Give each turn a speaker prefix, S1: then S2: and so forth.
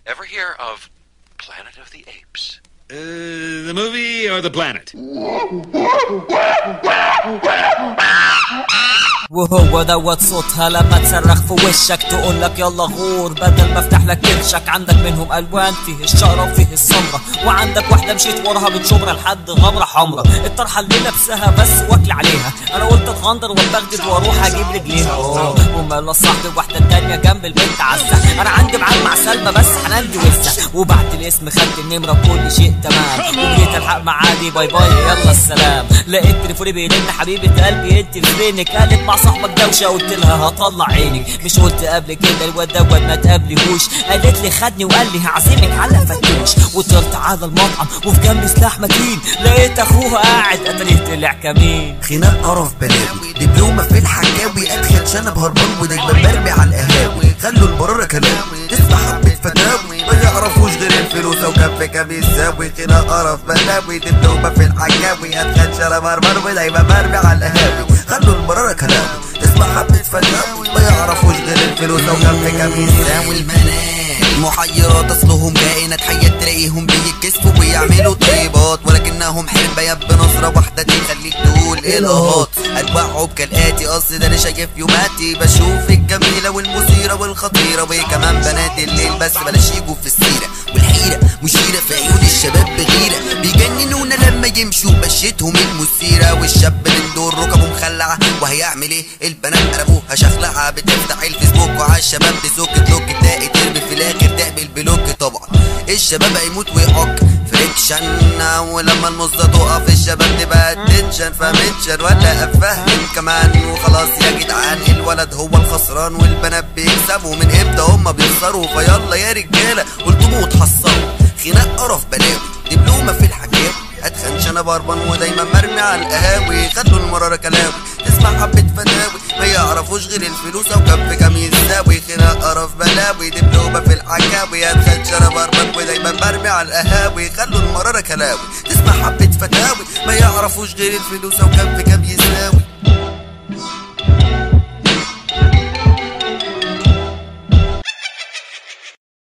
S1: Ever hear of Planet of the Apes?
S2: Uh, the movie or the planet?
S3: وهو دوت صوتها لما تصرخ في وشك تقول لك يلا غور بدل ما افتح لك كرشك عندك منهم الوان فيه الشقرة وفيه السمرة وعندك واحدة مشيت وراها بتشبرة لحد غمرة حمرة الطرحة اللي لابساها بس واكل عليها انا قلت اتغندر واتبغدد واروح اجيب رجليها أوه، ومالا صاحبي واحدة تانية جنب البنت عزة انا عندي معاه مع سلمى بس هنندي وسة وبعت الاسم خدت النمرة كل شيء تمام وجيت الحق معادي باي باي يلا السلام لقيت تليفوني بيرن حبيبة قلبي انت في بينك قالت مع صاحبك دوشة قلت لها هطلع عينك مش قلت قبل كده الواد دوت ما تقابليهوش قالت لي خدني وقال لي هعزمك على فتوش وطلعت على المطعم وفي جنبي سلاح متين لقيت اخوها قاعد قتلت طلع كمين
S4: خناق قرف بلاوي دبلومة في الحكاوي ادخل شنب هربان ودايما برمي على القهاوي خلوا المرارة كلاوي تسمع حبة فتاوي ما يعرفوش غير الفلوس وكف كم يساوي خناق قرف بلاوي دبلومة في الحكاوي ادخل شنب هربان ودايما برمي على القهاوي خلوا المرارة كلاوي تسمع حبة فتاوي ما يعرفوش غير الفلوس وكف كم يساوي البنات محيرات اصلهم كائنات حية تلاقيهم بيتكسفوا ويعملوا طيبات ولكنهم حربة بنظرة واحدة تخليك تقول ايه الهات اتبعهم كالاتي اصل ده انا شايف يوماتي بشوف الجميلة والمثيرة والخطيرة وكمان بنات الليل بس بلاش يجوا في السيرة والحيرة مشيرة في عيون الشباب بغيرة بيجننونا لما يمشوا بشتهم المثيرة والشاب من دول ركبه مخلعة وهيعمل ايه البنات قلبوها شخلعة بتفتح الفيسبوك وعلى الشباب تسوك تلوك تلاقي ترمي في الاخر تعمل بلوك طبعا الشباب هيموت ويعك فريكشن ولما المزة تقف الشباب تبقى تنشن فمنشن ولا افهم كمان وخلاص يا جدعان الولد هو الخسران والبنات بيكسبوا من امتى هما بيخسروا فيلا يا رجاله قلتوا وتحصروا خناق قرف بلاوي دبلومة في الحكاوي اتخن شنب هربان ودايما مرمي على القهاوي خدوا المرارة كلاوي تسمع حبة فتاوي ما يعرفوش غير الفلوس او كف كم يساوي خناق قرف بلاوي دبلومة في الحكاوي اتخن شنب هربان ودايما مرمي على القهاوي خلوا المرارة كلاوي تسمع حبة فتاوي ما يعرفوش غير الفلوس او كف كم يساوي